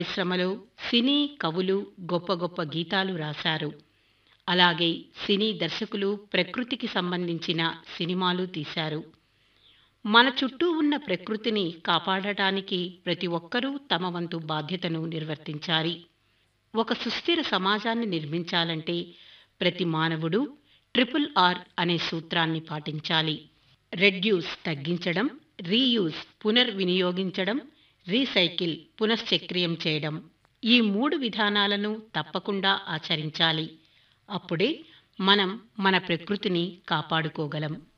పరిశ్రమలో సినీ కవులు గొప్ప గొప్ప గీతాలు రాశారు అలాగే సినీ దర్శకులు ప్రకృతికి సంబంధించిన సినిమాలు తీశారు మన చుట్టూ ఉన్న ప్రకృతిని కాపాడటానికి ప్రతి ఒక్కరూ తమ వంతు బాధ్యతను నిర్వర్తించాలి ఒక సుస్థిర సమాజాన్ని నిర్మించాలంటే ప్రతి మానవుడు ట్రిపుల్ ఆర్ అనే సూత్రాన్ని పాటించాలి రెడ్యూస్ తగ్గించడం రీయూజ్ పునర్వినియోగించడం రీసైకిల్ పునశ్చక్రియం చేయడం ఈ మూడు విధానాలను తప్పకుండా ఆచరించాలి అప్పుడే మనం మన ప్రకృతిని కాపాడుకోగలం